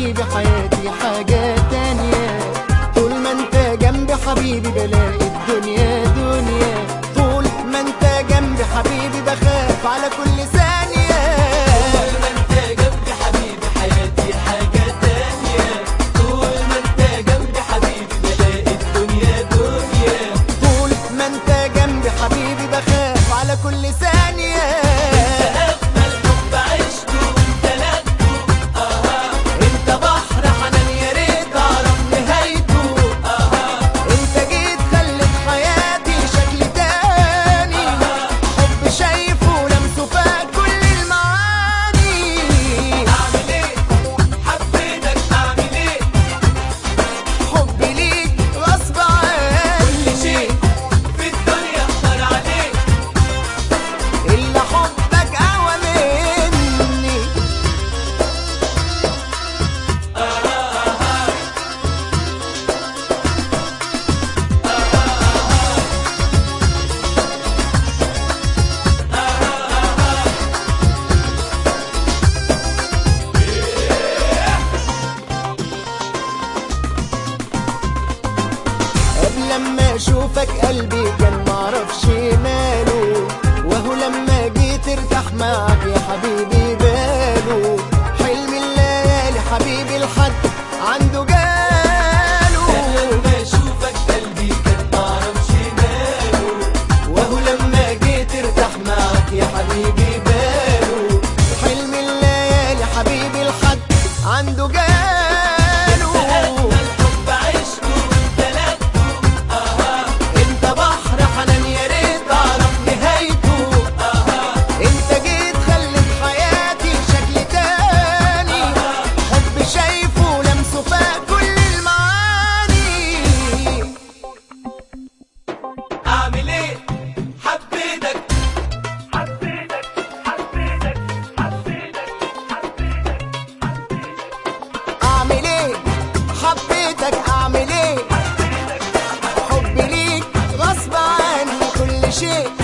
حبيبي حياتي حاجة تانية طول ما انت جنبي حبيبي بلاقي الدنيا دنيا طول ما انت جنبي حبيبي بخاف على كل ثانية طول ما انت جنبي حبيبي حياتي حاجة تانية طول ما انت جنبي حبيبي بلاقي الدنيا دنيا طول ما انت جنبي حبيبي بخاف على كل ثانية أجمل حب عشته وامتلكته آه انت بحر حنان يا ريت اعرف نهايته انت جيت خلت حياتي شكل تاني حب شايفه لمسه فاق كل المعاني أعمل إيه حبيتك أعمل إيه حبي ليك غصب عني كل شيء في الدنيا اختار عليك الا حبك اقوى مني قبل ما اشوفك قلبي كان معرفش ماله وهو لما جيت ارتاح معك يا حبيبي باله حلم الليالي حبيبي الحد عنده جاله لما اشوفك قلبي كان معرفش ماله وهو لما جيت ارتاح معك يا حبيبي باله حلم الليالي حبيبي الحد عنده جاله أجمل حب عشته وامتلكته انت بحر حنان يا ريت اعرف نهايته انت جيت خلت حياتي شكل تاني حب شايفه لمسه فاق كل المعاني أعمل إيه حبيتك اعمل ايه حبيتك اعمل ايه حبي ليك غصب عني كل شيء